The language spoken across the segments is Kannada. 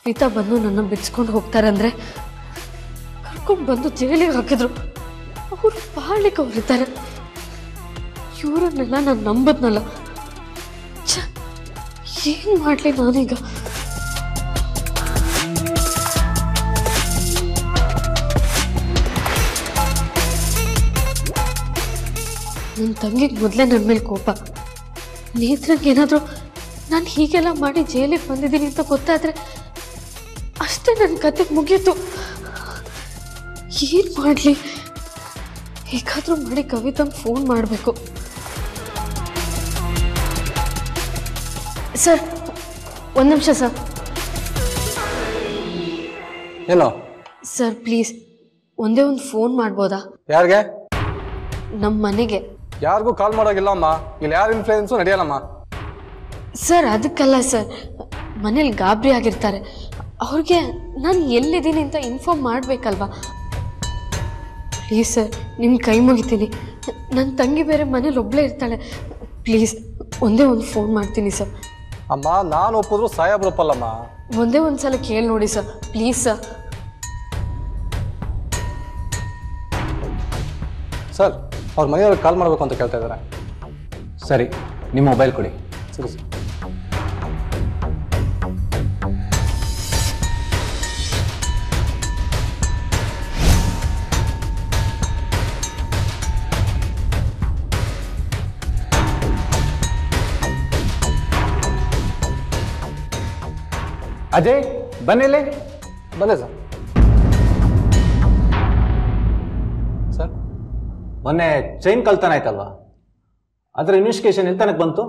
ಕವಿತಾ ಬಂದು ನನ್ನ ಬಿಡ್ಸ್ಕೊಂಡು ಹೋಗ್ತಾರಂದ್ರೆ ಕರ್ಕೊಂಡು ಬಂದು ಜೈಲಿಗೆ ಹಾಕಿದ್ರು ಅವ್ರು ಬಾಳ್ಲಿಕ್ಕೆ ಅವ್ರಿದ್ದಾರೆ ಇವರನ್ನೆಲ್ಲ ನಾನು ನಂಬದ್ನಲ್ಲ ಛ, ಏನ್ ಮಾಡ್ಲಿ ನಾನೀಗ ನನ್ನ ತಂಗಿಗೆ ಮೊದಲೇ ನನ್ನ ಮೇಲೆ ಕೋಪ ನೇತ್ರಂಗೆ ಏನಾದರೂ ನಾನು ಹೀಗೆಲ್ಲ ಮಾಡಿ ಜೈಲಿಗೆ ಬಂದಿದ್ದೀನಿ ಅಂತ ಗೊತ್ತಾದರೆ ಅಷ್ಟೇ ನನ್ನ ಕತೆ ಮುಗೀತು ಏನು ಮಾಡಲಿ ಹೇಗಾದರೂ ಮಾಡಿ ಕವಿತಂಗೆ ಫೋನ್ ಮಾಡಬೇಕು ಸರ್ ಒಂದು ನಿಮಿಷ ಸರ್ ಏನೋ ಸರ್ ಪ್ಲೀಸ್ ಒಂದೇ ಒಂದು ಫೋನ್ ಮಾಡ್ಬೋದಾ ಯಾರಿಗೆ ನಮ್ಮ ಮನೆಗೆ ಯಾರಿಗೂ ಕಾಲ್ ಮಾಡೋಗಿಲ್ಲ ಅಮ್ಮ ಇಲ್ಲಿ ಯಾರ ಇನ್ಫ್ಲೂಯೆನ್ಸು ನಡೆಯಲ್ಲಮ್ಮ ಸರ್ ಅದಕ್ಕಲ್ಲ ಸರ್ ಮನೇಲಿ ಗಾಬರಿ ಆಗಿರ್ತಾರೆ ಅವ್ರಿಗೆ ನಾನು ಎಲ್ಲಿದ್ದೀನಿ ಅಂತ ಇನ್ಫಾರ್ಮ್ ಮಾಡಬೇಕಲ್ವಾ ಪ್ಲೀಸ್ ಸರ್ ನಿಮ್ಮ ಕೈ ಮುಗಿತೀನಿ ನನ್ನ ತಂಗಿ ಬೇರೆ ಮನೇಲಿ ಒಬ್ಬಳೇ ಇರ್ತಾಳೆ ಪ್ಲೀಸ್ ಒಂದೇ ಒಂದು ಫೋನ್ ಮಾಡ್ತೀನಿ ಸರ್ ಅಮ್ಮ ನಾನು ಒಪ್ಪಿದ್ರು ಸಾಹೇಬ್ರು ಒಪ್ಪಲ್ಲಮ್ಮ ಒಂದೇ ಒಂದು ಸಲ ಕೇಳಿ ನೋಡಿ ಸರ್ ಪ್ಲೀಸ್ ಸರ್ ಸರ್ ಅವ್ರ ಮನೆಯವ್ರಿಗೆ ಕಾಲ್ ಮಾಡಬೇಕು ಅಂತ ಕೇಳ್ತಾ ಇದ್ದಾರೆ ಸರಿ ನಿಮ್ಮ ಮೊಬೈಲ್ ಕೊಡಿ ಸರಿ ಸರ್ ಅಜಯ್ ಬನ್ನಿಲೆ ಬಂದೆ ಸರ್ ಸರ್ ಮೊನ್ನೆ ಚೈನ್ ಕಳ್ತನ ಆಯ್ತಲ್ವಾ ಅದರ ಇನ್ವೆಸ್ಟಿಗೇಷನ್ ಎಲ್ಲಿ ತನಕ ಬಂತು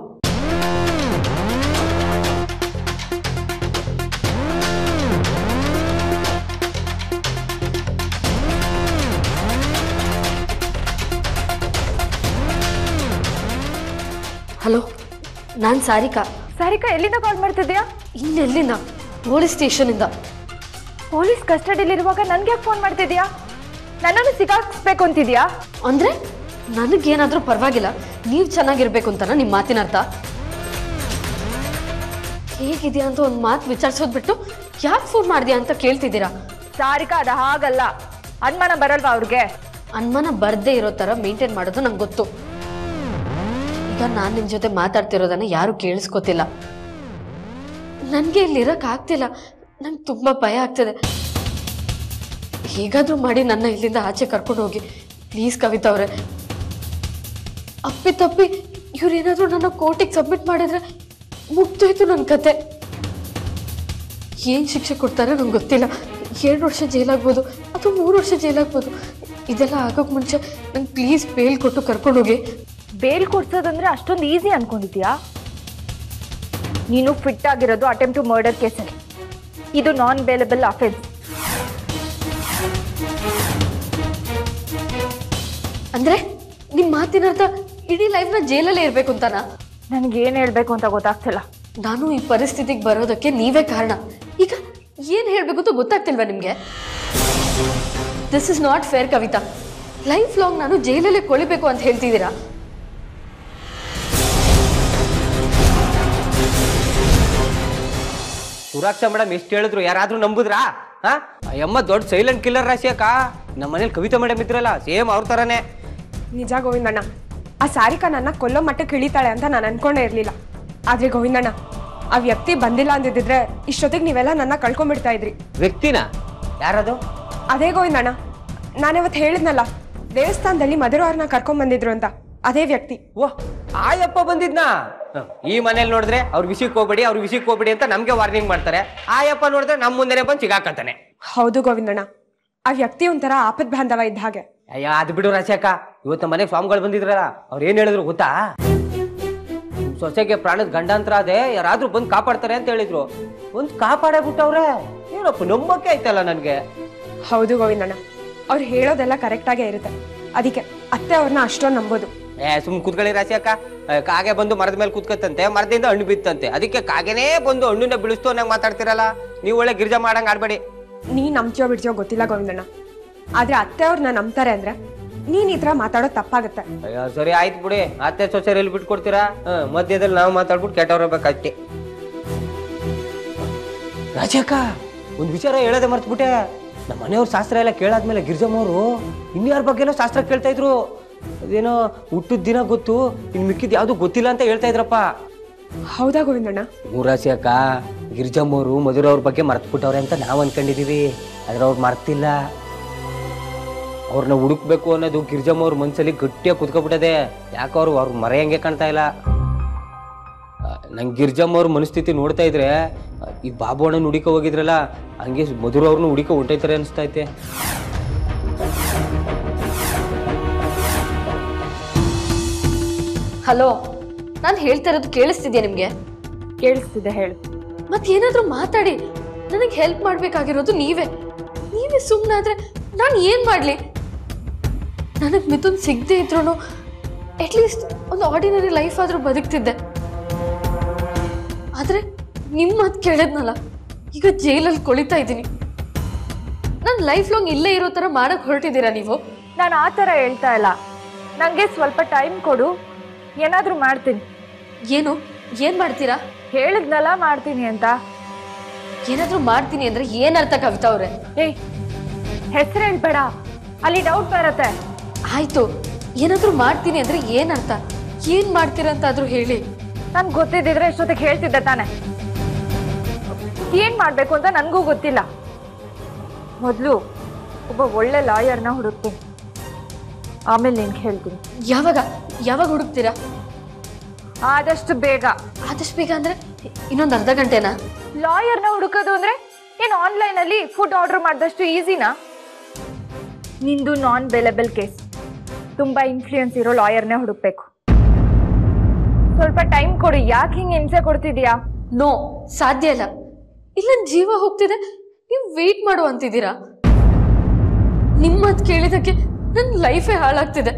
ಹಲೋ ನಾನು ಸಾರಿಕಾ ಸಾರಿಕಾ ಎಲ್ಲಿಂದ ಕಾಲ್ ಮಾಡ್ತಿದ್ಯಾ ಇನ್ನೆಲ್ಲಿಂದ ಪೊಲೀಸ್ ಸ್ಟೇಷನಿಂದ ಪೊಲೀಸ್ ಕಸ್ಟಡಿಲಿರುವಾಗ ನನ್ಗೆ ಯಾಕೆ ಫೋನ್ ಮಾಡ್ತಿದ್ಯಾ ನನ್ನನ್ನು ಸಿಗಾಕ್ಸ್ಬೇಕು ಅಂತಿದ್ಯಾ ಅಂದರೆ ನನಗೇನಾದರೂ ಪರವಾಗಿಲ್ಲ ನೀವು ಚೆನ್ನಾಗಿರ್ಬೇಕು ಅಂತನ ನಿಮ್ಮ ಮಾತಿನ ಅರ್ಥ ಹೇಗಿದೆಯಾ ಅಂತ ಒಂದು ಮಾತು ವಿಚಾರಿಸೋದು ಬಿಟ್ಟು ಯಾಕೆ ಫೋನ್ ಮಾಡಿದ್ಯಾ ಅಂತ ಕೇಳ್ತಿದ್ದೀರಾ ಸಾರಿಕಾ ಅದು ಹಾಗಲ್ಲ ಅನುಮಾನ ಬರಲ್ವಾ ಅವ್ರಿಗೆ ಅನುಮಾನ ಬರ್ದೇ ಇರೋ ಥರ ಮೇಂಟೈನ್ ಮಾಡೋದು ನಂಗೆ ಗೊತ್ತು ಈಗ ನಾನು ನಿಮ್ಮ ಜೊತೆ ಮಾತಾಡ್ತಿರೋದನ್ನ ಯಾರು ಕೇಳಿಸ್ಕೊತಿಲ್ಲ ನನಗೆ ಇಲ್ಲಿ ಇರಕ್ಕೆ ಆಗ್ತಿಲ್ಲ ನಂಗೆ ತುಂಬ ಭಯ ಆಗ್ತದೆ ಹೇಗಾದರೂ ಮಾಡಿ ನನ್ನ ಇಲ್ಲಿಂದ ಆಚೆ ಕರ್ಕೊಂಡು ಹೋಗಿ ಪ್ಲೀಸ್ ಕವಿತಾ ಅವರೇ ಅಪ್ಪಿ ತಪ್ಪಿ ಇವ್ರೇನಾದರೂ ನನ್ನ ಕೋರ್ಟಿಗೆ ಸಬ್ಮಿಟ್ ಮಾಡಿದ್ರೆ ಮುಗ್ದೋಯ್ತು ನನ್ನ ಕತೆ ಏನು ಶಿಕ್ಷೆ ಕೊಡ್ತಾರೆ ನಂಗೆ ಗೊತ್ತಿಲ್ಲ ಎರಡು ವರ್ಷ ಜೈಲಾಗ್ಬೋದು ಅಥವಾ ಮೂರು ವರ್ಷ ಜೈಲಾಗ್ಬೋದು ಇದೆಲ್ಲ ಆಗೋಕ್ಕೆ ಮುಂಚೆ ನಂಗೆ ಪ್ಲೀಸ್ ಬೇಲ್ ಕೊಟ್ಟು ಕರ್ಕೊಂಡೋಗಿ ಬೇಲ್ ಕೊಡ್ಸೋದಂದ್ರೆ ಅಷ್ಟೊಂದು ಈಸಿ ಅನ್ಕೊಂಡಿದ್ಯಾ ನೀನು ಫಿಟ್ ಆಗಿರೋದು ಅಟೆಂಪ್ಟ್ ಟು ಮರ್ಡರ್ ಕೇಸಲ್ಲಿ ಇದು ನಾನ್ ಬೇಲಬಲ್ ಅಫೆನ್ಸ್ ಅಂದರೆ ನಿಮ್ಮ ಮಾತಿನ ಅರ್ಥ ಇಡೀ ಲೈಫ್ನ ಜೈಲಲ್ಲೇ ಇರಬೇಕು ಅಂತಾನಾ ನನಗೆ ಏನು ಹೇಳಬೇಕು ಅಂತ ಗೊತ್ತಾಗ್ತಿಲ್ಲ ನಾನು ಈ ಪರಿಸ್ಥಿತಿಗೆ ಬರೋದಕ್ಕೆ ನೀವೇ ಕಾರಣ ಈಗ ಏನು ಹೇಳಬೇಕು ಅಂತ ಗೊತ್ತಾಗ್ತಿಲ್ವಾ ನಿಮಗೆ this is not fair Kavitha life long ನಾನು ಜೈಲಲ್ಲೇ ಕೊಳಿಬೇಕು ಅಂತ ಹೇಳ್ತಿದ್ದೀರಾ ಸುರಾಕ್ಷ ಮೇಡಮ್ ಎಷ್ಟು ಹೇಳಿದ್ರು ಯಾರಾದ್ರೂ ನಂಬುದ್ರಾ ಹಾ ಅಯ್ಯಮ್ಮ ದೊಡ್ಡ ಸೈಲೆಂಟ್ ಕಿಲ್ಲರ್ ರಾಶಿ ಅಕ್ಕ ನಮ್ಮ ಮನೇಲಿ ಕವಿತಾ ಮೇಡಮ್ ಇದ್ರಲ್ಲ ಸೇಮ್ ಅವ್ರ ತರನೇ ನಿಜ ಗೋವಿಂದಣ್ಣ ಆ ಸಾರಿಕಾ ನನ್ನ ಕೊಲ್ಲೋ ಮಟ್ಟಕ್ಕೆ ಇಳಿತಾಳೆ ಅಂತ ನಾನು ಅನ್ಕೊಂಡೇ ಇರಲಿಲ್ಲ ಆದ್ರೆ ಗೋವಿಂದಣ್ಣ ಆ ವ್ಯಕ್ತಿ ಬಂದಿಲ್ಲ ಅಂದಿದ್ದಿದ್ರೆ ಇಷ್ಟೊತ್ತಿಗೆ ನೀವೆಲ್ಲ ನನ್ನ ಕಳ್ಕೊಂಡ್ಬಿಡ್ತಾ ಇದ್ರಿ ವ್ಯಕ್ತಿನ ಯಾರದು ಅದೇ ಗೋವಿಂದಣ್ಣ ನಾನಿವತ್ತು ಹೇಳಿದ್ನಲ್ಲ ದೇವಸ್ಥಾನದಲ್ಲಿ ಮಧುರ ಅವ್ರನ್ನ ಕರ್ಕೊಂಡ್ ಬಂದಿದ್ರು ಅಂತ ಅದೇ ವ್ಯಕ್ತಿ ಓಹ್ ಆಯಪ್ಪ ಬಂದಿದ್ನಾ ಹ, ಈ ಮನೇಲಿ ನೋಡಿದ್ರೆ ಅವ್ರ ವಿಷಯಕ್ಕೆ ಹೋಗ್ಬೇಡಿ ಅವ್ರ ವಿಷಯಕ್ಕೆ ಹೋಗ್ಬೇಡಿ ಅಂತ ನಮ್ಗೆ ವಾರ್ನಿಂಗ್ ಮಾಡ್ತಾರೆ ಆಯಪ್ಪ ನೋಡಿದ್ರೆ ನಮ್ಮ ಮುಂದೆನೆ ಬಂದು ಸಿಗಾಕತ್ತಾನೆ ಹೌದು ಗೋವಿಂದಣ್ಣ ಆ ವ್ಯಕ್ತಿ ಒಂಥರ ಆಪದ್ ಬಾಂಧವ ಇದ್ದ ಹಾಗೆ ಅಯ್ಯ ಅದು ಬಿಡು ರಾಶಿಯಕ್ಕ ಇವತ್ತು ನಮ್ಮ ಮನೆಗೆ ಸ್ವಾಮಿಗಳು ಬಂದಿದ್ರಲ್ಲ ಅವ್ರು ಏನ್ ಹೇಳಿದ್ರು ಗೊತ್ತಾ ನಿಮ್ ಸೊಸೆಗೆ ಪ್ರಾಣದ ಗಂಡಾಂತರ ಅದೇ ಯಾರಾದ್ರೂ ಬಂದು ಕಾಪಾಡ್ತಾರೆ ಅಂತ ಹೇಳಿದ್ರು ಬಂದು ಕಾಪಾಡೇ ಬಿಟ್ಟವ್ರೆ ಏನಪ್ಪ ನಂಬಕ್ಕೆ ಆಯ್ತಲ್ಲ ನನ್ಗೆ ಹೌದು ಗೋವಿಂದಣ್ಣ ಅವ್ರು ಹೇಳೋದೆಲ್ಲ ಕರೆಕ್ಟಾಗೇ ಇರುತ್ತೆ ಅದಕ್ಕೆ ಅತ್ತೆ ಅವ್ರನ್ನ ಅಷ್ಟೊಂದು ನಂಬೋದು ಏ ಸುಮ್ ಕೂತ್ಕೊಳ್ಳಿ ರಾಶಿ ಅಕ್ಕ ಏ, ಕಾಗೆ ಬಂದು ಮರದ ಮೇಲೆ ಕೂತ್ಕತ್ತಂತೆ ಮರದಿಂದ ಹಣ್ಣು ಬಿತ್ತಂತೆ ಅದಕ್ಕೆ ಕಾಗೆನೇ ಬಂದು ಹಣ್ಣನ್ನ ಬಿಡಿಸ್ತು ಅನ್ನಂಗ್ ಮಾತಾಡ್ತಿರಲ್ಲ ನೀವು ಒಳ್ಳೆ ಗಿರ್ಜಾ ಮಾಡಂಗ್ ಆಡ್ಬೇಡಿ ನೀ ನಂಬ್ತೀಯೋ ಬಿಡ್ತೀಯೋ ಗೊತ್ತಿಲ್ಲ ಗೋವಿಂದಣ್ಣ ಆದ್ರೆ ಅತ್ತೆ ಅವ್ರನ್ನ ನಂಬ್ತಾರೆ ಅಂದ್ರೆ ನೀನ್ ಈ ತರ ಮಾತಾಡೋದು ತಪ್ಪಾಗುತ್ತೆ ಅಯ್ಯೋ ಸರಿ ಆಯ್ತು ಬಿಡಿ ಅತ್ತೆ ಸೊಸೆರ್ ಎಲ್ಲಿ ಬಿಟ್ಕೊಡ್ತೀರಾ ಹ, ಮಧ್ಯದಲ್ಲಿ ನಾವು ಮಾತಾಡ್ಬಿಟ್ಟು ಕೆಟ್ಟವ್ರ ಬೇಕಷ್ಟೇ ರಾಜಕ್ಕ ಒಂದು ವಿಚಾರ ಹೇಳೋದೇ ಮರ್ತ್ಬಿಟ್ಟೆ ನಮ್ಮ ಮನೆಯವ್ರ ಶಾಸ್ತ್ರ ಎಲ್ಲ ಕೇಳಾದ್ಮೇಲೆ ಗಿರ್ಜಮ್ಮವರು ಇನ್ಯಾರ ಬಗ್ಗೆನೋ ಶಾಸ್ತ್ರ ಕೇಳ್ತಾ ಇದ್ರು ಅದೇನೋ ಹುಟ್ಟಿದ ದಿನ ಗೊತ್ತು ಇನ್ನು ಮಿಕ್ಕಿದ್ ಯಾವುದು ಗೊತ್ತಿಲ್ಲ ಅಂತ ಹೇಳ್ತಾ ಇದ್ರಪ್ಪ ಹೌದಾ ಗೋವಿಂದಣ್ಣ ಮೂರಾಸಿ ಅಕ್ಕ ಗಿರಿಜಮ್ಮವರು ಮಧುರ ಅವ್ರ ಬಗ್ಗೆ ಮರ್ತ್ಬಿಟ್ಟವ್ರೆ ಅಂತ ನಾವು ಅನ್ಕೊಂಡಿದೀವಿ ಆದ್ರೆ ಅವ್ರು ಮರ್ತಿಲ್ಲ ಅವ್ರನ್ನ ಹುಡುಕ್ಬೇಕು ಅನ್ನೋದು ಗಿರಿಜಮ್ಮ ಅವ್ರ ಮನ್ಸಲ್ಲಿ ಗಟ್ಟಿಯಾಗಿ ಕುತ್ಕೊಬಿಟ್ಟದೆ ಯಾಕೆ ಅವ್ರು ಅವ್ರ ಮರೆಯಂಗೆ ಕಾಣ್ತಾ ಇಲ್ಲ ನಂಗೆ ಗಿರಿಜಮ್ಮ ಅವ್ರ ಮನಸ್ಥಿತಿ ನೋಡ್ತಾ ಇದ್ರೆ ಆ, ಈ ಬಾಬು ಅಣ್ಣ ಹುಡಿಕ ಹೋಗಿದ್ರಲ್ಲ ಹಂಗೆ ಮಧುರ ಅವ್ರನ್ನ ಹುಡಿಕ ಹೊಂಟೈತಾರೆ ಅನಿಸ್ತೈತೆ ಹಲೋ ನಾನು ಹೇಳ್ತಾ ಇರೋದು ಕೇಳಿಸ್ತಿದ್ಯಾ ನಿಮಗೆ ಕೇಳಿಸ್ತಿದೆ ಹೇಳು ಮತ್ತೆ ಏನಾದರೂ ಮಾತಾಡಿ ನನಗೆ ಹೆಲ್ಪ್ ಮಾಡಬೇಕಾಗಿರೋದು ನೀವೇ ನೀವೇ ಸುಮ್ಮನಾದ್ರೆ ನಾನು ಏನು ಮಾಡಲಿ ನನಗೆ ಮಿಥುನ್ ಸಿಗದೆ ಇದ್ರೂ ಅಟ್ಲೀಸ್ಟ್ ಒಂದು ಆರ್ಡಿನರಿ ಲೈಫ್ ಆದರೂ ಬದುಕ್ತಿದ್ದೆ ಆದರೆ ನಿಮ್ಮ ಮಾತು ಕೇಳಿದ್ನಲ್ಲ ಈಗ ಜೈಲಲ್ಲಿ ಕೊಳಿತಾ ಇದ್ದೀನಿ ನನ್ನ ಲೈಫ್ ಲಾಂಗ್ ಇಲ್ಲೇ ಇರೋ ಥರ ಮಾಡಕ್ಕೆ ಹೊರಟಿದ್ದೀರಾ ನೀವು ನಾನು ಆ ಥರ ಹೇಳ್ತಾ ಇಲ್ಲ ನನಗೆ ಸ್ವಲ್ಪ ಟೈಮ್ ಕೊಡು ಏನಾದರೂ ಮಾಡ್ತೀನಿ ಏನು ಏನು ಮಾಡ್ತೀರಾ ಹೇಳಿದ್ನಲ್ಲ ಮಾಡ್ತೀನಿ ಅಂತ ಏನಾದರೂ ಮಾಡ್ತೀನಿ ಅಂದರೆ ಏನರ್ಥ ಕವಿತಾ ಅವರೇ ಏಯ್ ಹೆಸರು ಹೇಳ್ಬೇಡ ಅಲ್ಲಿ ಡೌಟ್ ಬರತ್ತೆ ಆಯ್ತು ಏನಾದ್ರೂ ಮಾಡ್ತೀನಿ ಅಂದ್ರೆ ಏನರ್ಥ ಏನ್ ಮಾಡ್ತೀರಾ ಅಂತಾದ್ರೂ ಹೇಳಿ ನನ್ಗೆ ಗೊತ್ತಿದ್ದಿದ್ರೆ ಇಷ್ಟೊತ್ತಿಗೆ ಹೇಳ್ತಿದ್ದೆ ತಾನೆ ಏನ್ ಮಾಡ್ಬೇಕು ಅಂತ ನನಗೂ ಗೊತ್ತಿಲ್ಲ ಮೊದಲು ಒಬ್ಬ ಒಳ್ಳೆ ಲಾಯರ್ನ ಹುಡುಕ್ತೀನಿ ಆಮೇಲೆ ನಿನ್ಗೆ ಹೇಳ್ತೀನಿ ಯಾವಾಗ ಯಾವಾಗ ಹುಡುಕ್ತೀರಾ ಆದಷ್ಟು ಬೇಗ ಆದಷ್ಟು ಬೇಗ ಅಂದ್ರೆ ಇನ್ನೊಂದು ಅರ್ಧ ಗಂಟೆನಾ ಲಾಯರ್ನ ಹುಡುಕೋದು ಅಂದ್ರೆ ಏನು ಆನ್ಲೈನಲ್ಲಿ ಫುಡ್ ಆರ್ಡರ್ ಮಾಡಿದಷ್ಟು ಈಸಿನಾ ನಿಂದು ನಾನ್ ಬೆಲೆಬಲ್ ಕೇಸ್ ತುಂಬಾ ಇನ್ಫ್ಲೂಯೆನ್ಸ್ ಇರೋ ಲಾಯರ್ನೇ ಹುಡುಕ್ಬೇಕು ಸ್ವಲ್ಪ ಟೈಮ್ ಕೊಡು ಯಾಕೆ ಹಿಂಗೆ ಹಿಂಸೆ ಕೊಡ್ತಿದ್ಯಾ ನೋ ಸಾಧ್ಯ ಇಲ್ಲ ಇಲ್ಲ ನನ್ ಜೀವ ಹೋಗ್ತಿದೆ ನೀವು ವೇಟ್ ಮಾಡು ಅಂತಿದ್ದೀರಾ ನಿಮ್ಮ ಮಾತು ಕೇಳಿದಕ್ಕೆ ನನ್ನ ಲೈಫೇ ಹಾಳಾಗ್ತಿದೆ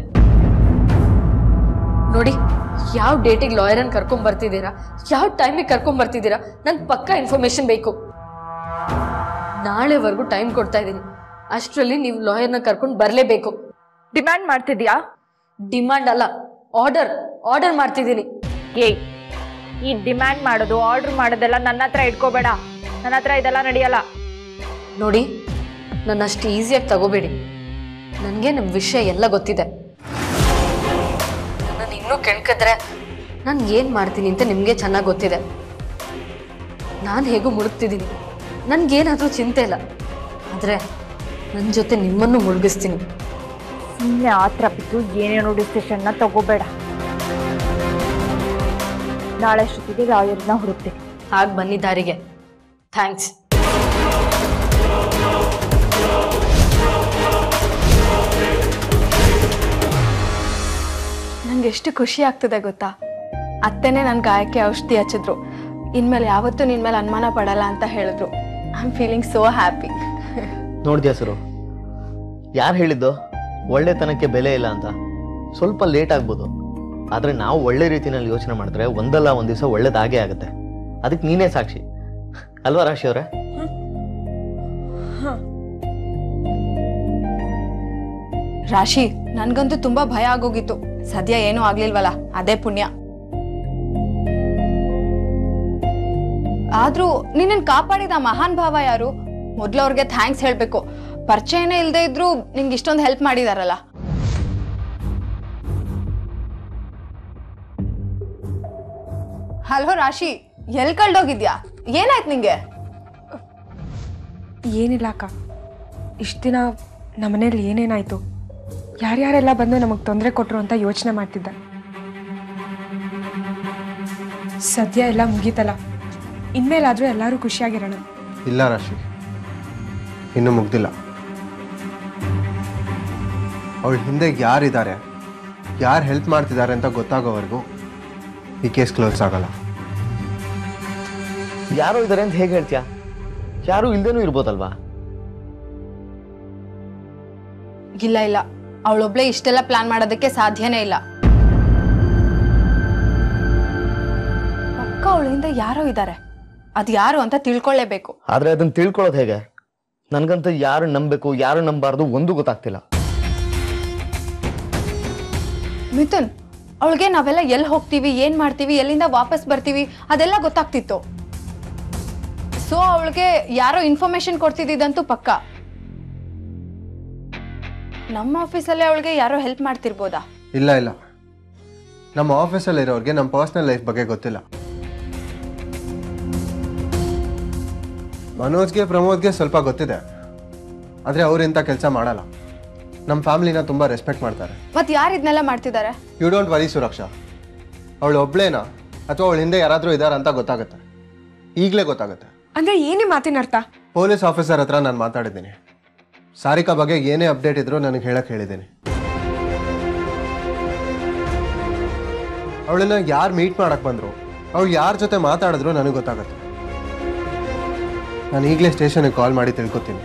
ನೋಡಿ ಯಾವ ಡೇಟಿಗೆ ಲಾಯರನ್ನು ಕರ್ಕೊಂಡ್ ಬರ್ತಿದ್ದೀರಾ ಯಾವ ಟೈಮಿಗೆ ಕರ್ಕೊಂಡ್ ಬರ್ತಿದ್ದೀರಾ ನಂಗೆ ಪಕ್ಕಾ ಇನ್ಫಾರ್ಮೇಶನ್ ಬೇಕು ನಾಳೆವರೆಗೂ ಟೈಮ್ ಕೊಡ್ತಾ ಇದ್ದೀನಿ ಅಷ್ಟರಲ್ಲಿ ನೀವು ಲಾಯರ್ನ ಕರ್ಕೊಂಡು ಬರಲೇಬೇಕು ಡಿಮ್ಯಾಂಡ್ ಮಾಡ್ತಿದ್ಯಾ ಡಿಮಾಂಡ್ ಅಲ್ಲ ಆರ್ಡರ್ ಆರ್ಡರ್ ಮಾಡ್ತಿದ್ದೀನಿ ಏಯ್ ಈ ಡಿಮ್ಯಾಂಡ್ ಮಾಡೋದು ಆರ್ಡರ್ ಮಾಡೋದೆಲ್ಲ ನನ್ನ ಹತ್ರ ಇಟ್ಕೋಬೇಡ ನನ್ನ ಹತ್ರ ಇದೆಲ್ಲ ನಡೆಯಲ್ಲ ನೋಡಿ ನನ್ನ ಅಷ್ಟು ಈಸಿಯಾಗಿ ತಗೋಬೇಡಿ ನನಗೆ ನಮ್ಮ ವಿಷಯ ಎಲ್ಲ ಗೊತ್ತಿದೆ ನಾನು ಇನ್ನೂ ಕೆಣ್ಕಿದ್ರೆ ನಾನು ಏನು ಮಾಡ್ತೀನಿ ಅಂತ ನಿಮಗೆ ಚೆನ್ನಾಗಿ ಗೊತ್ತಿದೆ ನಾನು ಹೇಗೂ ಮುಳುಗ್ತಿದ್ದೀನಿ ನನಗೇನಾದರೂ ಚಿಂತೆ ಇಲ್ಲ ಆದರೆ ನನ್ನ ಜೊತೆ ನಿಮ್ಮನ್ನು ಮುಳುಗಿಸ್ತೀನಿ ಸುಮ್ಮನೆ ಆತ್ರ ಬಿದ್ದು ಏನೇನೋ ಡಿಸಿಷನ್ನ ತಗೋಬೇಡ ನಾಳೆ ಅಷ್ಟೊತ್ತಿಗೆ ಲಾಯರ್ನ ಹುಡುಕ್ತೀನಿ ಹಾಗೆ ಬನ್ನಿ ದಾರಿಗೆ ಥ್ಯಾಂಕ್ಸ್ ನಂಗೆ ಎಷ್ಟು ಖುಷಿ ಆಗ್ತದೆ ಗೊತ್ತಾ ಅತ್ತೆನೇ ನನ್ನ ಗಾಯಕ್ಕೆ ಔಷಧಿ ಹಚ್ಚಿದ್ರು ಇನ್ಮೇಲೆ ಯಾವತ್ತೂ ನಿನ್ನ ಮೇಲೆ ಅನುಮಾನ ಪಡಲ್ಲ ಅಂತ ಹೇಳಿದ್ರು I am feeling so happy ನೋಡ್ದ್ಯಾ ಸರು ಯಾರು ಹೇಳಿದ್ದು ಒಳ್ಳೆತನಕ್ಕೆ ಬೆಲೆ ಇಲ್ಲ ಅಂತ ಸ್ವಲ್ಪ ಲೇಟ್ ಆಗ್ಬೋದು ಆದರೆ ನಾವು ಒಳ್ಳೆ ರೀತಿನಲ್ಲಿ ಯೋಚನೆ ಮಾಡಿದ್ರೆ ಒಂದಲ್ಲ ಒಂದು ದಿವಸ ಒಳ್ಳೇದಾಗೇ ಆಗುತ್ತೆ ಅದಕ್ಕೆ ನೀನೇ ಸಾಕ್ಷಿ ಅಲ್ವಾ ರಾಶಿ ಅವರೇ ರಾಶಿ ನನ್ಗಂತೂ ತುಂಬಾ ಭಯ ಆಗೋಗಿತ್ತು ಸದ್ಯ ಏನೂ ಆಗ್ಲಿಲ್ವಲ್ಲ ಅದೇ ಪುಣ್ಯ ಆದ್ರೂ ನಿನ್ನನ್ ಕಾಪಾಡಿದ ಮಹಾನ್ ಭಾವ ಯಾರು ಮೊದ್ಲು ಅವ್ರಿಗೆ ಥ್ಯಾಂಕ್ಸ್ ಹೇಳ್ಬೇಕು ಪರಿಚಯನೇ ಇಲ್ದೇ ಇದ್ರು ನಿಂಗೆ ಇಷ್ಟೊಂದು ಹೆಲ್ಪ್ ಮಾಡಿದಾರಲ್ಲ ಹಲೋ ರಾಶಿ ಎಲ್ ಕಳ್ದೋಗಿದ್ಯಾ ಏನಾಯ್ತು ನಿಂಗೆ ಏನಿಲ್ಲ ಅಕ್ಕ ಇಷ್ಟು ದಿನ ನಮ್ಮನೇಲಿ ಏನೇನಾಯಿತು ಯಾರ್ಯಾರೆಲ್ಲ ಬಂದು ನಮಗೆ ತೊಂದರೆ ಕೊಟ್ಟರು ಅಂತ ಯೋಚನೆ ಮಾಡ್ತಿದ್ದೆ ಸದ್ಯ ಎಲ್ಲ ಮುಗೀತಲ್ಲ ಇನ್ಮೇಲಾದರೂ ಎಲ್ಲರೂ ಖುಷಿಯಾಗಿರೋಣ ಇಲ್ಲ ರಾಶಿ ಇನ್ನೂ ಮುಗ್ದಿಲ್ಲ ಅವಳ ಹಿಂದೆ ಯಾರಿದ್ದಾರೆ ಯಾರು ಹೆಲ್ಪ್ ಮಾಡ್ತಿದ್ದಾರೆ ಅಂತ ಗೊತ್ತಾಗೋವರೆಗೂ ಈ ಕೇಸ್ ಕ್ಲೋಸ್ ಆಗಲ್ಲ ಯಾರೋ ಇದ್ದಾರೆ ಅಂತ ಹೇಗೆ ಹೇಳ್ತೀಯಾ ಯಾರು ಇಲ್ದೇನೂ ಇರ್ಬೋದಲ್ವಾ ಇಲ್ಲ ಇಲ್ಲ ಅವಳೊಬ್ಳೆ ಇಷ್ಟೆಲ್ಲ ಪ್ಲಾನ್ ಮಾಡೋದಕ್ಕೆ ಸಾಧ್ಯನೇ ಇಲ್ಲ ಪಕ್ಕ ಅವಳ ಹಿಂದೆ ಯಾರೋ ಇದ್ದಾರೆ ಅದು ಯಾರು ಅಂತ ತಿಳ್ಕೊಳ್ಳೇಬೇಕು ಆದರೆ ಅದನ್ನ ತಿಳ್ಕೊಳ್ಳೋದು ಹೇಗೆ ನನಗಂತೂ ಯಾರು ನಂಬಬೇಕು ಯಾರು ನಂಬಾರ್ದು ಒಂದು ಗೊತ್ತಾಗ್ತಿಲ್ಲ ಮಿಥುನ್ ಅವಳಿಗೆ ನಾವೆಲ್ಲ ಎಲ್ಲಿ ಹೋಗ್ತೀವಿ ಏನ್ ಮಾಡ್ತೀವಿ ಎಲ್ಲಿಂದ ವಾಪಸ್ ಬರ್ತೀವಿ ಅದೆಲ್ಲ ಗೊತ್ತಾಗ್ತಿತ್ತು ಸೊ ಅವಳಿಗೆ ಯಾರೋ ಇನ್ಫಾರ್ಮೇಶನ್ ಕೊಡ್ತಿದ್ದಂತೂ ಪಕ್ಕ ನಮ್ಮ ಆಫೀಸಲ್ಲೇ ಅವಳಿಗೆ ಯಾರೋ ಹೆಲ್ಪ್ ಮಾಡ್ತಿರ್ಬೋದಾ ಇಲ್ಲ ಇಲ್ಲ ನಮ್ಮ ಆಫೀಸಲ್ಲಿರೋರಿಗೆ ನಮ್ಮ ಪರ್ಸ್ನಲ್ ಲೈಫ್ ಬಗ್ಗೆ ಗೊತ್ತಿಲ್ಲ ಮನೋಜ್ಗೆ ಪ್ರಮೋದ್ಗೆ ಸ್ವಲ್ಪ ಗೊತ್ತಿದೆ ಆದರೆ ಅವ್ರು ಇಂಥ ಕೆಲಸ ಮಾಡಲ್ಲ ನಮ್ಮ ಫ್ಯಾಮಿಲಿನ ತುಂಬ ರೆಸ್ಪೆಕ್ಟ್ ಮಾಡ್ತಾರೆ ಮತ್ ಯಾರು ಇದನ್ನೆಲ್ಲ ಮಾಡ್ತಿದ್ದಾರೆ ಯು ಡೋಂಟ್ ವರಿ ಸುರಕ್ಷಾ ಅವಳು ಒಬ್ಳೇನಾ ಅಥವಾ ಅವಳ ಹಿಂದೆ ಯಾರಾದರೂ ಇದ್ದಾರೆ ಅಂತ ಗೊತ್ತಾಗುತ್ತೆ ಈಗಲೇ ಗೊತ್ತಾಗುತ್ತೆ ಅಂದ್ರೆ ಏನೇ ಮಾತಿನ ಅರ್ಥ ಪೊಲೀಸ್ ಆಫೀಸರ್ ಹತ್ರ ನಾನು ಮಾತಾಡಿದ್ದೀನಿ ಸಾರಿಕಾ ಬಗ್ಗೆ ಏನೇ ಅಪ್ಡೇಟ್ ಇದ್ರೂ ನನಗೆ ಹೇಳಕ್ಕೆ ಹೇಳಿದ್ದೀನಿ ಅವಳನ್ನ ಯಾರು ಮೀಟ್ ಮಾಡಕ್ಕೆ ಬಂದರು ಅವಳು ಯಾರ ಜೊತೆ ಮಾತಾಡಿದ್ರು ನನಗೆ ಗೊತ್ತಾಗುತ್ತೆ ನಾನು ಈಗಲೇ ಸ್ಟೇಷನ್ಗೆ ಕಾಲ್ ಮಾಡಿ ತಿಳ್ಕೊತೀನಿ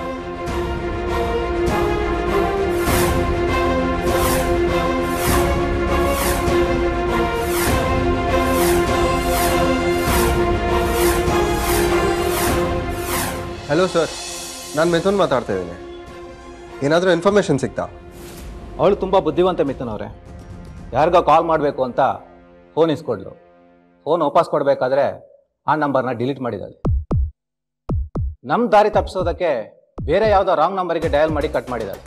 ಹಲೋ ಸರ್ ನಾನು ಮಿಥುನ್ ಮಾತಾಡ್ತಾ ಇದ್ದೀನಿ ಏನಾದರೂ ಇನ್ಫಾರ್ಮೇಷನ್ ಸಿಗ್ತಾ ಅವಳು ತುಂಬ ಬುದ್ಧಿವಂತ ಮಿಥುನ್ ಅವರೇ ಯಾರಿಗೋ ಕಾಲ್ ಮಾಡಬೇಕು ಅಂತ ಫೋನ್ ಇಸ್ಕೊಡ್ಲು ಫೋನ್ ವಾಪಸ್ ಕೊಡಬೇಕಾದ್ರೆ ಆ ನಂಬರ್ನ ಡಿಲೀಟ್ ಮಾಡಿದ್ದಾಳೆ ನಮ್ಮ ದಾರಿ ತಪ್ಪಿಸೋದಕ್ಕೆ ಬೇರೆ ಯಾವುದೋ ರಾಂಗ್ ನಂಬರಿಗೆ ಡಯಲ್ ಮಾಡಿ ಕಟ್ ಮಾಡಿದ್ದಾಳೆ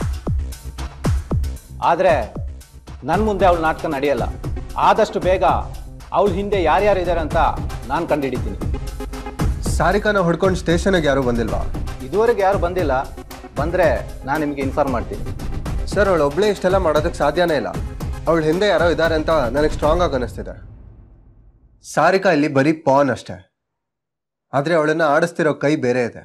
ಆದರೆ ನನ್ನ ಮುಂದೆ ಅವಳು ನಾಟಕ ನಡೆಯಲ್ಲ ಆದಷ್ಟು ಬೇಗ ಅವಳ ಹಿಂದೆ ಯಾರ್ಯಾರು ಇದ್ದಾರೆ ಅಂತ ನಾನು ಕಂಡುಹಿಡಿತೀನಿ ಸಾರಿಕಾನ ಹೊಡ್ಕೊಂಡು ಸ್ಟೇಷನ್ಗೆ ಯಾರೂ ಬಂದಿಲ್ವಾ ಇದುವರೆಗೆ ಯಾರು ಬಂದಿಲ್ಲ ಬಂದರೆ ನಾನು ನಿಮಗೆ ಇನ್ಫಾರ್ಮ್ ಮಾಡ್ತೀನಿ ಸರ್ ಅವಳು ಒಬ್ಳೇ ಇಷ್ಟೆಲ್ಲ ಮಾಡೋದಕ್ಕೆ ಸಾಧ್ಯನೇ ಇಲ್ಲ ಅವಳ ಹಿಂದೆ ಯಾರೋ ಇದ್ದಾರೆ ಅಂತ ನನಗೆ ಸ್ಟ್ರಾಂಗ್ ಆಗಿ ಅನಿಸ್ತಿದೆ ಸಾರಿಕಾ ಇಲ್ಲಿ ಬರೀ ಪಾನ್ ಅಷ್ಟೇ ಆದರೆ ಅವಳನ್ನ ಆಡಿಸ್ತಿರೋ ಕೈ ಬೇರೆ ಇದೆ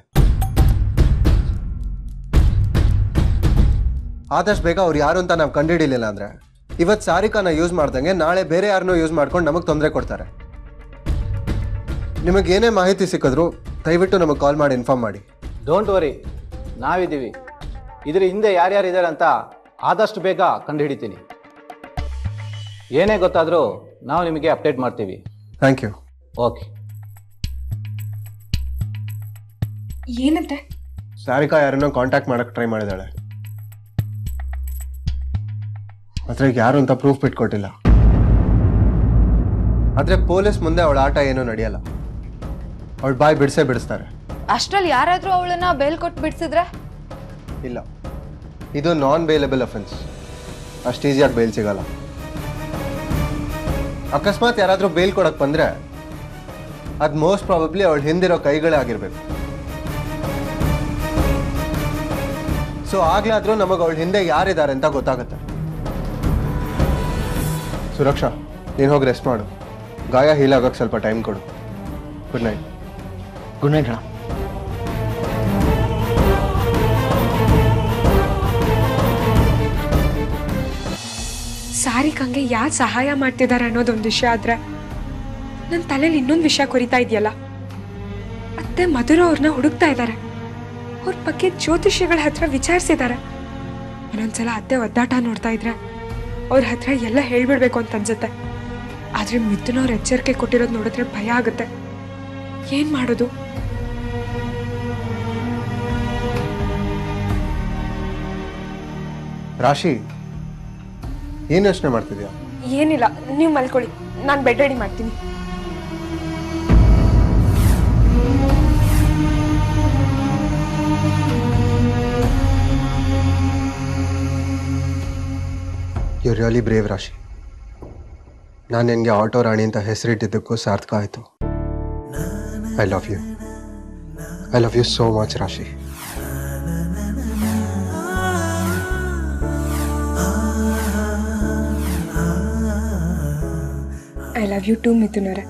ಆದಷ್ಟು ಬೇಗ ಅವ್ರು ಯಾರು ಅಂತ ನಾವು ಕಂಡುಹಿಡಿಲಿಲ್ಲ ಅಂದರೆ ಇವತ್ತು ಸಾರಿಕಾನ ಯೂಸ್ ಮಾಡ್ದಂಗೆ ನಾಳೆ ಬೇರೆ ಯಾರನ್ನೋ ಯೂಸ್ ಮಾಡ್ಕೊಂಡು ನಮಗೆ ತೊಂದರೆ ಕೊಡ್ತಾರೆ ನಿಮಗೆ ಏನೇ ಮಾಹಿತಿ ಸಿಕ್ಕಿದ್ರು ದಯವಿಟ್ಟು ನಮಗೆ ಕಾಲ್ ಮಾಡಿ ಇನ್ಫಾರ್ಮ್ ಮಾಡಿ ಡೋಂಟ್ ವರಿ ನಾವಿದ್ದೀವಿ ಇದ್ರ ಹಿಂದೆ ಯಾರ್ಯಾರು ಇದ್ದಾರೆ ಅಂತ ಆದಷ್ಟು ಬೇಗ ಕಂಡುಹಿಡಿತೀನಿ ಏನೇ ಗೊತ್ತಾದರೂ ನಾವು ನಿಮಗೆ ಅಪ್ಡೇಟ್ ಮಾಡ್ತೀವಿ ಥ್ಯಾಂಕ್ ಯು ಓಕೆ ಏನಂತೆ ಸಾರಿಕಾ ಯಾರನ್ನೋ ಕಾಂಟ್ಯಾಕ್ಟ್ ಮಾಡಕ್ಕೆ ಟ್ರೈ ಮಾಡಿದಾಳೆ ಆದರೆ ಯಾರು ಅಂತ ಪ್ರೂಫ್ ಬಿಟ್ಕೊಟ್ಟಿಲ್ಲ ಆದರೆ ಪೊಲೀಸ್ ಮುಂದೆ ಅವಳ ಆಟ ಏನೂ ನಡೆಯಲ್ಲ ಅವಳ ಬಾಯಿ ಬಿಡಿಸೇ ಬಿಡಿಸ್ತಾರೆ ಅಷ್ಟ್ರಲ್ಲಿ ಯಾರಾದ್ರೂ ಅವಳನ್ನ ಬೇಲ್ ಕೊಟ್ಟು ಬಿಡ್ಸಿದ್ರೆ ಇಲ್ಲ ಇದು ನಾನ್ ಬೇಲೆಬಲ್ ಅಫೆನ್ಸ್ ಅಷ್ಟು ಈಸಿಯಾಗಿ ಬೇಲ್ ಸಿಗಲ್ಲ ಅಕಸ್ಮಾತ್ ಯಾರಾದರೂ ಬೇಲ್ ಕೊಡಕ್ಕೆ ಬಂದರೆ ಅದು ಮೋಸ್ಟ್ ಪ್ರಾಬಬ್ಲಿ ಅವಳ ಹಿಂದಿರೋ ಕೈಗಳೇ ಆಗಿರ್ಬೇಕು ಸೊ ಆಗ್ಲಾದ್ರೂ ನಮಗೆ ಅವಳ ಹಿಂದೆ ಯಾರಿದ್ದಾರೆ ಅಂತ ಗೊತ್ತಾಗುತ್ತೆ ಸುರಕ್ಷಾ ನೀನು ಹೋಗಿ ರೆಸ್ಟ್ ಮಾಡು ಗಾಯ ಹೀಲಾಗಕ್ಕೆ ಸ್ವಲ್ಪ ಟೈಮ್ ಕೊಡು ಗುಡ್ ನೈಟ್ ಗುಡ್ ನೈಟ್ ಅಣ್ಣ ಸಾರಿಕಂಗೆ ಯಾರು ಸಹಾಯ ಮಾಡ್ತಿದ್ದಾರೆ ಅನ್ನೋದೊಂದು ವಿಷಯ ಆದ್ರೆ ನನ್ನ ತಲೆಯಲ್ಲಿ ಇನ್ನೊಂದು ವಿಷಯ ಕೊರಿತಾ ಇದೆಯಲ್ಲ ಅತ್ತೆ ಮಧುರ ಅವ್ರನ್ನ ಹುಡುಕ್ತಾ ಇದ್ದಾರೆ ಅವ್ರ ಬಗ್ಗೆ ಜ್ಯೋತಿಷ್ಯಗಳ ಹತ್ರ ವಿಚಾರಿಸಿದ್ದಾರೆ ಒಂದೊಂದ್ಸಲ ಅತ್ತೆ ಒದ್ದಾಟ ನೋಡ್ತಾ ಇದ್ರೆ ಅವ್ರ ಹತ್ರ ಎಲ್ಲ ಹೇಳ್ಬಿಡ್ಬೇಕು ಅಂತ ಅನ್ಸುತ್ತೆ ಆದ್ರೆ ಮಿಥುನ್ ಅವ್ರ ಎಚ್ಚರಿಕೆ ಕೊಟ್ಟಿರೋದು ನೋಡಿದ್ರೆ ಭಯ ಆಗುತ್ತೆ ಏನ್ ಮಾಡೋದು ರಾಶಿ ಏನು ಯೋಚನೆ ಮಾಡ್ತಿದ್ಯಾ ಏನಿಲ್ಲ ನೀವು ಮಲ್ಕೊಳ್ಳಿ ನಾನು ಬೆಡ್ ರೆಡಿ ಮಾಡ್ತೀನಿ ಯು ರಿಯಲಿ ಬ್ರೇವ್ ರಾಶಿ ನಾನು ನಿನಗೆ ಆಟೋ ರಾಣಿ ಅಂತ ಹೆಸರಿಟ್ಟಿದ್ದಕ್ಕೂ ಸಾರ್ಥಕ ಆಯಿತು I love you I love you so much Rashi I love you too Mithun ಅವರೇ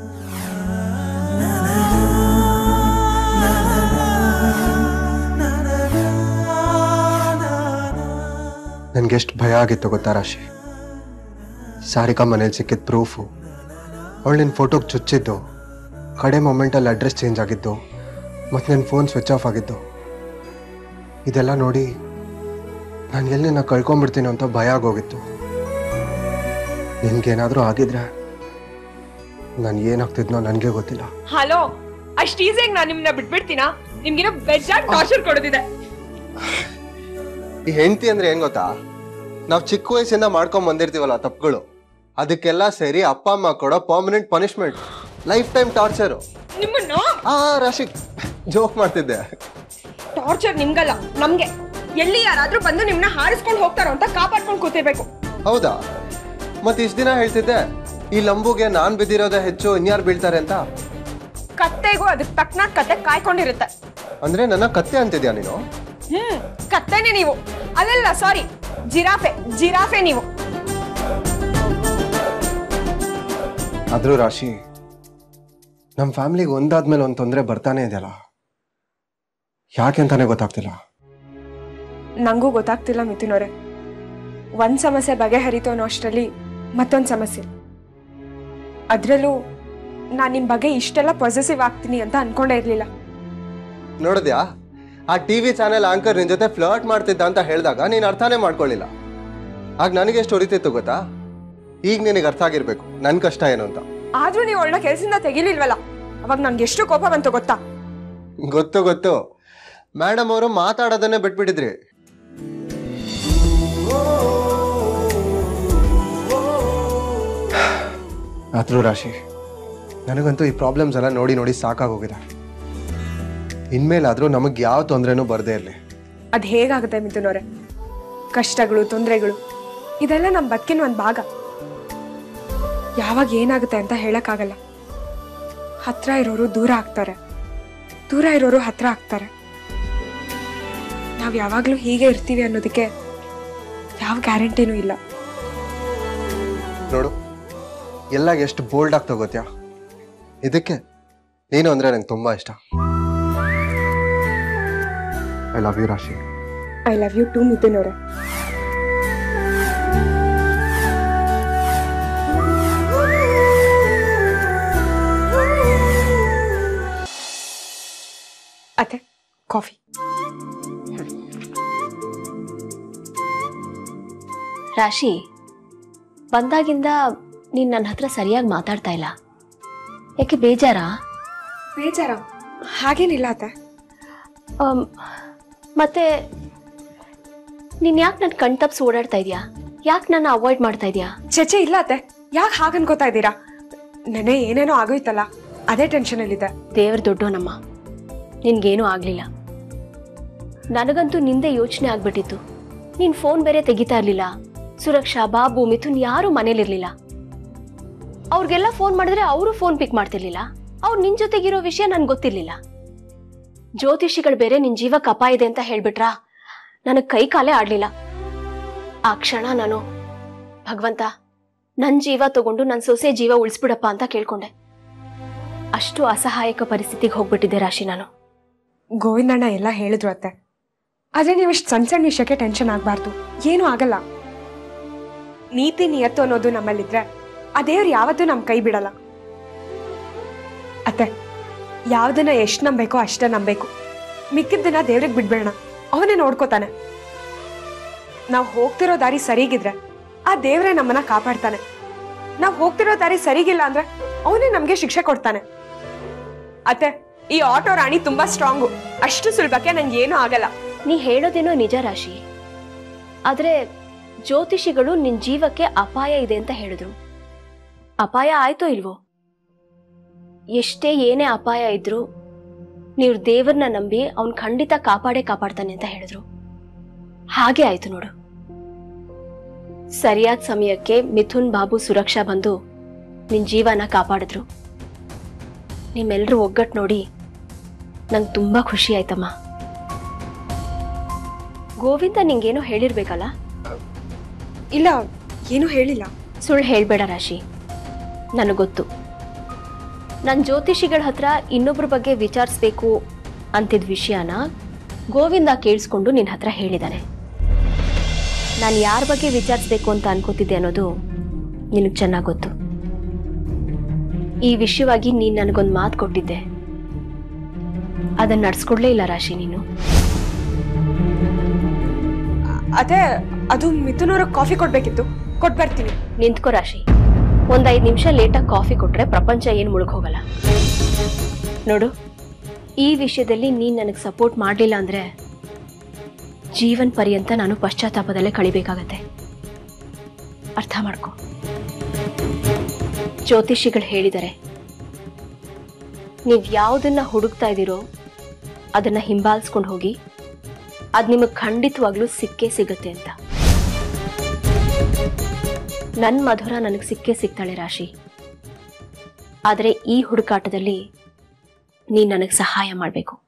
ನನಗೆ ಎಷ್ಟು ಭಯ ಆಗಿತ್ತು ಗೊತ್ತಾ ರಾಶಿ ಸಾರಿಕಾ ಮನೇಲಿ ಸಿಕ್ಕಿದ ಪ್ರೂಫು ಅವಳು ನಿನ್ನ ಫೋಟೋಗೆ ಚುಚ್ಚಿದ್ದು ಕಡೆ ಮೊಮೆಂಟಲ್ಲಿ ಅಡ್ರೆಸ್ ಚೇಂಜ್ ಆಗಿದ್ದು ಮತ್ತು ನನ್ನ ಫೋನ್ ಸ್ವಿಚ್ ಆಫ್ ಆಗಿದ್ದು ಇದೆಲ್ಲ ನೋಡಿ ನಾನು ಎಲ್ಲಿ ನಾ ಕಳ್ಕೊಂಬಿಡ್ತೀನಿ ಅಂತ ಭಯ ಆಗೋಗಿತ್ತು ನಿನ್ಗೇನಾದರೂ ಆಗಿದ್ರೆ ನಾನು ಏನಾಗ್ತಿದ್ನೋ ನನಗೆ ಗೊತ್ತಿಲ್ಲ ಹಲೋ ಅಷ್ಟು ಈಸಿಯಾಗಿ ನಾನು ನಿಮ್ಮನ್ನ ಬಿಟ್ಬಿಡ್ತೀನಾ ನಿಮ್ಗೇನೋ ಬೆಜ್ಜಾಗಿ ಟಾರ್ಚರ್ ಕೊಡೋದಿದೆ ಈ ಹೆಂಡತಿ ಅಂದ್ರೆ ಹೆಂಗ್ ಗೊತ್ತಾ ನಾವು ಚಿಕ್ಕ ವಯಸ್ಸಿಂದ ಮಾಡ್ಕೊಂಡ್ ಬಂದಿರ್ತೀವಲ್ಲ ತಪ್ಪುಗಳು ಅದಕ್ಕೆಲ್ಲ ಸೇರಿ ಅಪ್ಪ ಅಮ್ಮ ಕೊಡೋ permanent punishment life time torture ನಿಮ್ಮನ್ನ ಆ ರಾಶಿ ಜೋಕ್ ಮಾಡ್ತಿದ್ದೆ ಟಾರ್ಚರ್ ನಿಮ್ಗಲ್ಲ ನಮ್ಗೆ ಎಲ್ಲಿ ಯಾರಾದ್ರೂ ಬಂದು ನಿಮ್ನ ಹಾರಿಸ್ಕೊಂಡು ಹೋಗ್ತಾರೋ ಅಂತ ಕಾಪಾಡ್ಕೊಂಡು ಕೂತಿರ್ಬೇಕು ಹೌದಾ ಮತ್ತೆ ಇಷ್ಟ ದಿನ ಹೇಳ್ತಿದ್ದೆ ಈ ಲಂಬುಗೆ ನಾನ್ ಬಿದ್ದಿರೋದೇ ಹೆಚ್ಚು ಇನ್ಯಾರು ಬೀಳ್ತಾರೆ ಅಂತ ಕತ್ತೆಗೂ ಅದಕ್ಕೆ ತಕ್ಕನಾದ ಕತೆ ಕಾಯ್ಕೊಂಡಿರುತ್ತೆ ಅಂದ್ರೆ ನನ್ನ ಕತ್ತೆ ಅಂತಿದ್ಯಾ ನೀನು ಹ್ಮ್ ಕತ್ತೆನೆ ನೀವು ಅಲ್ಲಲ್ಲ ಸಾರಿ ಜಿರಾಫೆ ಜಿರಾಫೆ ನೀವು ಆದ್ರೂ ರಾಶಿ ನಮ್ಮ ಫ್ಯಾಮಿಲಿಗೆ ಒಂದಾದ್ಮೇಲೆ ಒಂದು ತೊಂದರೆ ಬರ್ತಾನೆ ಇದೆಯಲ್ಲ ಯಾಕೆ ಅಂತಾನೆ ಗೊತ್ತಾಗ್ತಿಲ್ಲ ನಂಗೂ ಗೊತ್ತಾಗ್ತಿಲ್ಲ ಮಿಥುನವ್ರೆ ಒಂದ್ ಸಮಸ್ಯೆ ಬಗೆಹರಿತು ಅನ್ನೋ ಅಷ್ಟರಲ್ಲಿ ಮತ್ತೊಂದು ಸಮಸ್ಯೆ ಅದ್ರಲ್ಲೂ ನಾನ್ ನಿಮ್ ಬಗ್ಗೆ ಇಷ್ಟೆಲ್ಲ ಪಾಸಿಟಿವ್ ಆಗ್ತೀನಿ ಅಂತ ಅನ್ಕೊಂಡೇ ಇರ್ಲಿಲ್ಲ ನೋಡಿದ್ಯಾ ಆ ಟಿವಿ ಚಾನೆಲ್ ಆಂಕರ್ ನಿನ್ ಜೊತೆ ಫ್ಲರ್ಟ್ ಮಾಡ್ತಿದ್ದ ಅಂತ ಹೇಳಿದಾಗ ನೀನ್ ಅರ್ಥನೇ ಮಾಡ್ಕೊಳ್ಳಿಲ್ಲ ಆಗ ನನಗೆ ಎಷ್ಟು ಹೊರಿತಿತ್ತು ಗೊತ್ತಾ ಈಗ ನಿನಗೆ ಅರ್ಥ ಆಗಿರ್ಬೇಕು ನನ್ ಕಷ್ಟ ಏನು ಅಂತ ಆದ್ರೂ ನೀವು ಒಳ್ಳೆ ಕೆಲ್ಸದಿಂದ ತೆಗಿಲಿಲ್ವಲ್ಲ ಅವಾಗ ನನ್ಗೆ ಎಷ್ಟು ಕೋಪ ಬಂತು ಗೊತ್ತಾ ಗೊತ್ತು ಗೊತ್ತು ಮೇಡಮ್ ಅವರು ಮಾತಾಡೋದನ್ನೇ ಬಿಟ್ಬಿಟ್ಟಿದ್ರಿ ಆದ್ರೂ ರಾಶಿ ನನಗಂತೂ ಈ ಪ್ರಾಬ್ಲಮ್ಸ್ ಎಲ್ಲ ನೋಡಿ ನೋಡಿ ಸಾಕಾಗೋಗಿದೆ ಇನ್ಮೇಲಾದ್ರೂ ನಮಗೆ ಯಾವ ತೊಂದರೆನೂ ಬರದೇ ಇರಲಿ ಅದ್ ಹೇಗಾಗುತ್ತೆ ಮಿಥುನವ್ರೆ ಕಷ್ಟಗಳು ತೊಂದರೆಗಳು ಇದೆಲ್ಲ ನಮ್ಮ ಬದುಕಿನ ಒಂದು ಭಾಗ ಯಾವಾಗ ಏನಾಗುತ್ತೆ ಅಂತ ಹೇಳಕ್ಕಾಗಲ್ಲ ಹತ್ರ ಇರೋರು ದೂರ ಆಗ್ತಾರೆ ದೂರ ಇರೋರು ಹತ್ರ ಆಗ್ತಾರೆ ನಾವ್ ಯಾವಾಗ್ಲೂ ಹೀಗೆ ಇರ್ತೀವಿ ಅನ್ನೋದಕ್ಕೆ ಯಾವ ಗ್ಯಾರಂಟಿನೂ ಇಲ್ಲ ನೋಡು ಎಲ್ಲ ಎಷ್ಟು ಬೋಲ್ಡ್ ಆಗಿ ತಗೋತ್ಯಾ ಇದಕ್ಕೆ ನೀನು ಅಂದ್ರೆ ನಂಗೆ ತುಂಬಾ ಇಷ್ಟ I love you Rashi I love you too Mithun ಅವರೇ ಅತ್ತೆ ಕಾಫಿ ರಾಶಿ ಬಂದಾಗಿಂದ ನೀನು ನನ್ನ ಹತ್ರ ಸರಿಯಾಗಿ ಮಾತಾಡ್ತಾ ಇಲ್ಲ ಯಾಕೆ ಬೇಜಾರಾ ಬೇಜಾರ ಹಾಗೇನಿಲ್ಲ ಅತ್ತೆ ಅಮ್, ಮತ್ತೆ ನೀನು ಯಾಕೆ ನನ್ನ ಕಣ್ ತಪ್ಪಿಸಿ ಓಡಾಡ್ತಾ ಇದೀಯಾ ಯಾಕೆ ನನ್ನ ಅವಾಯ್ಡ್ ಮಾಡ್ತಾ ಇದೀಯಾ ಚೇಚೆ ಇಲ್ಲ ಅತ್ತೆ ಯಾಕೆ ಹಾಗನ್ಕೋತಾ ಇದ್ದೀರಾ ನೆನೆ ಏನೇನೋ ಆಗೋಯ್ತಲ್ಲ ಅದೇ ಟೆನ್ಷನಲ್ಲಿದೆ ದೇವ್ರ ದೊಡ್ಡೋನಮ್ಮ ನಿನ್ಗೇನೂ ಆಗಲಿಲ್ಲ ನನಗಂತೂ ನಿಂದೆ ಯೋಚನೆ ಆಗ್ಬಿಟ್ಟಿತ್ತು ನೀನು ಫೋನ್ ಬೇರೆ ತೆಗಿತಾ ಇರಲಿಲ್ಲ ಸುರಕ್ಷಾ ಬಾಬು ಮಿಥುನ್ ಯಾರೂ ಮನೇಲಿರ್ಲಿಲ್ಲ ಅವ್ರಿಗೆಲ್ಲ ಫೋನ್ ಮಾಡಿದ್ರೆ ಅವರು ಫೋನ್ ಪಿಕ್ ಮಾಡ್ತಿರ್ಲಿಲ್ಲ ಅವ್ರು ನಿನ್ ಜೊತೆಗಿರೋ ವಿಷಯ ನನ್ಗೆ ಗೊತ್ತಿರ್ಲಿಲ್ಲ ಜ್ಯೋತಿಷಿಗಳು ಬೇರೆ ನಿನ್ ಜೀವಕ್ಕೆ ಅಪಾಯ ಇದೆ ಅಂತ ಹೇಳ್ಬಿಟ್ರಾ ನನಗೆ ಕೈ ಕಾಲೇ ಆಡ್ಲಿಲ್ಲ ಆ ಕ್ಷಣ ನಾನು ಭಗವಂತ ನನ್ ಜೀವ ತಗೊಂಡು ನನ್ನ ಸೊಸೆ ಜೀವ ಉಳಿಸ್ಬಿಡಪ್ಪ ಅಂತ ಕೇಳ್ಕೊಂಡೆ ಅಷ್ಟು ಅಸಹಾಯಕ ಪರಿಸ್ಥಿತಿಗೆ ಹೋಗ್ಬಿಟ್ಟಿದ್ದೆ ರಾಶಿ ನಾನು ಗೋವಿಂದಣ್ಣ ಎಲ್ಲ ಹೇಳಿದ್ರು ಅತ್ತೆ ಆದ್ರೆ ನೀವು ಇಷ್ಟು ಸಣ್ಣ ಸಣ್ಣ ವಿಷಯಕ್ಕೆ ಟೆನ್ಷನ್ ಆಗಬಾರ್ದು ಏನೂ ಆಗಲ್ಲ ನೀತಿ ನಿಯತ್ತು ಅನ್ನೋದು ನಮ್ಮಲ್ಲಿದ್ರೆ ಆ ದೇವ್ರು ಯಾವತ್ತೂ ನಮ್ಮ ಕೈ ಬಿಡಲ್ಲ ಅತ್ತೆ ಯಾವ್ದನ್ನ ಎಷ್ಟು ನಂಬೇಕೋ ಅಷ್ಟೇ ನಂಬೇಕು ಮಿಕ್ಕಿದ್ದನ್ನ ದೇವ್ರಿಗೆ ಬಿಡ್ಬೇಡ ಅವನೇ ನೋಡ್ಕೋತಾನೆ ನಾವು ಹೋಗ್ತಿರೋ ದಾರಿ ಸರಿಗಿದ್ರೆ ಆ ದೇವ್ರೇ ನಮ್ಮನ್ನ ಕಾಪಾಡ್ತಾನೆ ನಾವು ಹೋಗ್ತಿರೋ ದಾರಿ ಸರಿಗಿಲ್ಲ ಅಂದ್ರೆ ಅವನೇ ನಮ್ಗೆ ಶಿಕ್ಷೆ ಕೊಡ್ತಾನೆ ಅತ್ತೆ ಈ ಆಟೋ ರಾಣಿ ತುಂಬಾ ಸ್ಟ್ರಾಂಗು ಅಷ್ಟು ಸುಲಭಕ್ಕೆ ನಂಗೆ ಏನೂ ಆಗಲ್ಲ ನೀ ಹೇಳೋದೇನೋ ನಿಜ ರಾಶಿ ಆದ್ರೆ ಜ್ಯೋತಿಷಿಗಳು ನಿನ್ ಜೀವಕ್ಕೆ ಅಪಾಯ ಇದೆ ಅಂತ ಹೇಳಿದ್ರು ಅಪಾಯ ಆಯ್ತೋ ಇಲ್ವೋ ಎಷ್ಟೇ ಏನೇ ಅಪಾಯ ಇದ್ರು ನೀವು ದೇವ್ರನ್ನ ನಂಬಿ ಅವ್ನ್ ಖಂಡಿತ ಕಾಪಾಡೇ ಕಾಪಾಡ್ತಾನೆ ಅಂತ ಹೇಳಿದ್ರು ಹಾಗೆ ಆಯ್ತು ನೋಡು ಸರಿಯಾದ ಸಮಯಕ್ಕೆ ಮಿಥುನ್ ಬಾಬು ಸುರಕ್ಷಾ ಬಂದು ನಿನ್ ಜೀವನ ಕಾಪಾಡಿದ್ರು ನಿಮ್ಮೆಲ್ಲರೂ ಒಗ್ಗಟ್ಟು ನೋಡಿ ನಂಗೆ ತುಂಬಾ ಖುಷಿ ಆಯ್ತಮ್ಮ ಗೋವಿಂದ ನಿಂಗೇನೋ ಹೇಳಿರ್ಬೇಕಲ್ಲ ಇಲ್ಲ ಏನೂ ಹೇಳಿಲ್ಲ ಸುಳ್ಳು ಹೇಳ್ಬೇಡ ರಾಶಿ ನನಗೆ ಗೊತ್ತು ನನ್ನ ಜ್ಯೋತಿಷಿಗಳ ಹತ್ರ ಇನ್ನೊಬ್ರ ಬಗ್ಗೆ ವಿಚಾರಿಸ್ಬೇಕು ಅಂತಿದ್ದ ವಿಷಯನ ಗೋವಿಂದ ಕೇಳಿಸ್ಕೊಂಡು ನಿನ್ನ ಹತ್ರ ಹೇಳಿದ್ದಾನೆ ನಾನು ಯಾರ ಬಗ್ಗೆ ವಿಚಾರಿಸ್ಬೇಕು ಅಂತ ಅನ್ಕೋತಿದ್ದೆ ಅನ್ನೋದು ನಿನಗೆ ಚೆನ್ನಾಗಿ ಗೊತ್ತು ಈ ವಿಷಯವಾಗಿ ನೀನು ನನಗೊಂದು ಮಾತು ಕೊಟ್ಟಿದ್ದೆ ಅದನ್ನ ನಡ್ಸ್ಕೊಡ್ಲೇ ಇಲ್ಲ ರಾಶಿ ನೀನು ಅದೇ ಅದು ಮಿಥುನವ್ರಿಗೆ ಕಾಫಿ ಕೊಡ್ಬೇಕಿತ್ತು ಕೊಟ್ ಬರ್ತೀನಿ ನಿಂತ್ಕೋ ರಾಶಿ ಒಂದ್ ಐದ್ ನಿಮಿಷ ಲೇಟಾಗಿ ಕಾಫಿ ಕೊಟ್ರೆ ಪ್ರಪಂಚ ಏನ್ ಮುಳುಗ್ ಹೋಗಲ್ಲ ನೋಡು ಈ ವಿಷಯದಲ್ಲಿ ನೀನ್ ನನಗೆ ಸಪೋರ್ಟ್ ಮಾಡಲಿಲ್ಲ ಅಂದ್ರೆ ಜೀವನ್ ಪರ್ಯಂತ ನಾನು ಪಶ್ಚಾತ್ತಾಪದಲ್ಲೇ ಕಳಿಬೇಕಾಗತ್ತೆ ಅರ್ಥ ಮಾಡ್ಕೊ ಜ್ಯೋತಿಷಿಗಳು ಹೇಳಿದ್ದಾರೆ ನೀವ್ ಯಾವುದನ್ನ ಹುಡುಕ್ತಾ ಇದ್ದೀರೋ ಅದನ್ನು ಹಿಂಬಾಲಿಸ್ಕೊಂಡು ಹೋಗಿ ಅದು ನಿಮಗೆ ಖಂಡಿತವಾಗ್ಲೂ ಸಿಕ್ಕೇ ಸಿಗುತ್ತೆ ಅಂತ ನನ್ನ ಮಧುರ ನನಗೆ ಸಿಕ್ಕೇ ಸಿಗ್ತಾಳೆ ರಾಶಿ ಆದರೆ ಈ ಹುಡುಕಾಟದಲ್ಲಿ ನೀನು ನನಗೆ ಸಹಾಯ ಮಾಡಬೇಕು